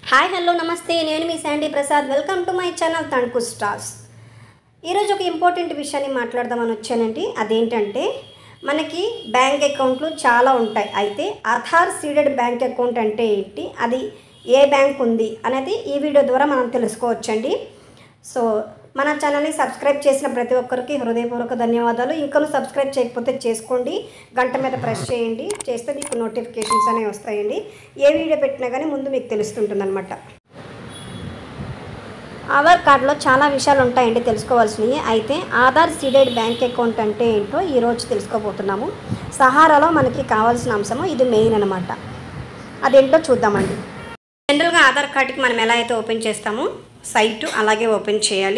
hi hello నమస్తే నేను మీ Sandy Prasad welcome to my channel Tanuku stars ఈరోజు ఒక ఇంపార్టెంట్ విషయాన్ని మాట్లాడదామని వచ్చానండి అదేంటంటే మనకి బ్యాంక్ అకౌంట్లు చాలా ఉంటాయి అయితే ఆధార్ సీడెడ్ బ్యాంక్ అకౌంట్ అంటే ఏంటి అది ఏ బ్యాంక్ ఉంది అనేది ఈ వీడియో ద్వారా మనం తెలుసుకోవచ్చండి సో మన ఛానల్ని సబ్స్క్రైబ్ చేసిన ప్రతి ఒక్కరికి హృదయపూర్వక ధన్యవాదాలు ఇంకను సబ్స్క్రైబ్ చేయకపోతే చేసుకోండి గంట మీద ప్రెస్ చేయండి చేస్తే మీకు నోటిఫికేషన్స్ అనేవి వస్తాయండి ఏ వీడియో పెట్టినా కానీ ముందు మీకు తెలుస్తుంటుందన్నమాట ఆధార్ కార్డులో చాలా విషయాలు ఉంటాయండి తెలుసుకోవాల్సినవి అయితే ఆధార్ సీడెడ్ బ్యాంక్ అకౌంట్ అంటే ఏంటో ఈరోజు తెలుసుకోబోతున్నాము సహారాలో మనకి కావాల్సిన అంశము ఇది మెయిన్ అనమాట అదేంటో చూద్దామండి జనరల్గా ఆధార్ కార్డుకి మనం ఎలా అయితే ఓపెన్ చేస్తామో సైటు అలాగే ఓపెన్ చేయాలి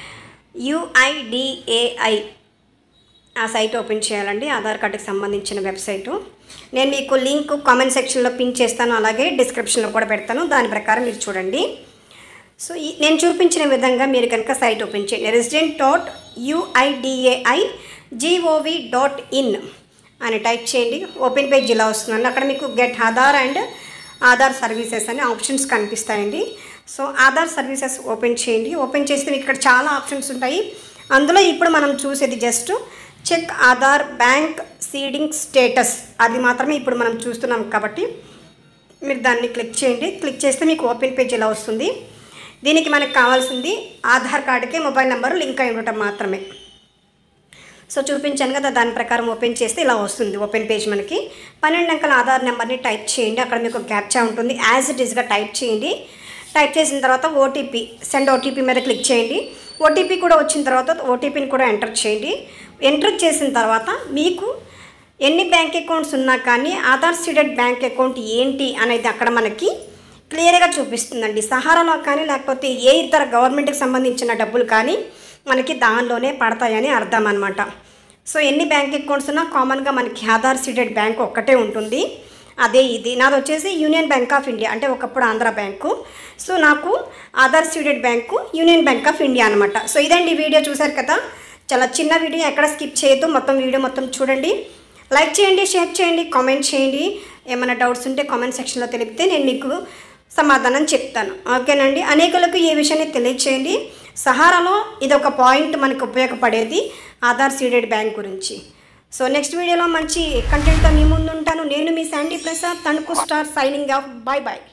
యుఐడిఏఐ ఆ సైట్ ఓపెన్ చేయాలండి ఆధార్ కార్డుకి సంబంధించిన వెబ్సైటు నేను మీకు లింక్ కామెంట్ సెక్షన్లో పిన్ చేస్తాను అలాగే డిస్క్రిప్షన్లో కూడా పెడతాను దాని ప్రకారం మీరు చూడండి సో ఈ నేను చూపించిన విధంగా మీరు కనుక సైట్ ఓపెన్ చేయండి resident dot UIDAI gov dot in అని టైప్ చేయండి ఓపెన్ పేజ్ ఇలా వస్తుందండి అక్కడ మీకు get Aadhaar and Aadhaar services అని ఆప్షన్స్ కనిపిస్తాయండి సో ఆధార్ సర్వీసెస్ ఓపెన్ చేయండి ఓపెన్ చేస్తే మీకు ఇక్కడ చాలా ఆప్షన్స్ ఉంటాయి అందులో ఇప్పుడు మనం చూసేది just check Aadhaar bank seeding status అది మాత్రమే ఇప్పుడు మనం చూస్తున్నాం కాబట్టి మీరు దాన్ని క్లిక్ చేయండి క్లిక్ చేస్తే మీకు ఓపెన్ పేజ్ ఇలా వస్తుంది దీనికి మనకు కావాల్సింది ఆధార్ కార్డుకి మొబైల్ నెంబర్ లింక్ అయి ఉండటం మాత్రమే సో చూపించాను కదా దాని ప్రకారం ఓపెన్ చేస్తే ఇలా వస్తుంది ఓపెన్ పేజ్ మనకి పన్నెండు అంకెల ఆధార్ నెంబర్ని టైప్ చేయండి అక్కడ మీకు క్యాప్చా ఉంటుంది యాజ్ ఇట్ ఈస్గా టైప్ చేయండి టైప్ చేసిన తర్వాత ఓటీపీ సెండ్ ఓటీపీ మీద క్లిక్ చేయండి ఓటీపీ కూడా వచ్చిన తర్వాత ఓటీపీని కూడా ఎంటర్ చేయండి ఎంటర్ చేసిన తర్వాత మీకు ఎన్ని బ్యాంక్ అకౌంట్స్ ఉన్నా కానీ ఆధార్ సీడెడ్ బ్యాంక్ అకౌంట్ ఏంటి అనేది అక్కడ మనకి క్లియర్గా చూపిస్తుందండి సహారాలో కానీ లేకపోతే ఏ ఇతర గవర్నమెంట్కి సంబంధించిన డబ్బులు కానీ మనకి దానిలోనే పడతాయని అర్థం అనమాట సో ఎన్ని బ్యాంక్ అకౌంట్స్ ఉన్నా కామన్గా మనకి ఆధార్ సీడెడ్ బ్యాంక్ ఒక్కటే ఉంటుంది అదే ఇది నాది వచ్చేసి యూనియన్ బ్యాంక్ ఆఫ్ ఇండియా అంటే ఒకప్పుడు ఆంధ్ర బ్యాంకు సో నాకు Aadhaar seeded bank union bank of India అనమాట సో ఇదండి ఈ వీడియో చూశారు కదా చాలా చిన్న వీడియో ఎక్కడ స్కిప్ చేయొద్దు మొత్తం వీడియో మొత్తం చూడండి లైక్ చేయండి షేర్ చేయండి కామెంట్ చేయండి ఏమైనా డౌట్స్ ఉంటే కామెంట్ సెక్షన్లో తెలిపితే నేను మీకు సమాధానం చెప్తాను ఓకేనండి అనేకులకు ఈ విషయాన్ని తెలియచేయండి సహారాలో ఇది ఒక పాయింట్ మనకు ఉపయోగపడేది ఆధార్ సీడెడ్ బ్యాంక్ గురించి సో నెక్స్ట్ వీడియోలో మంచి కంటెంట్తో మీ ముందు ఉంటాను నేను మీ Sandy Prasad Tanuku star signing off bye bye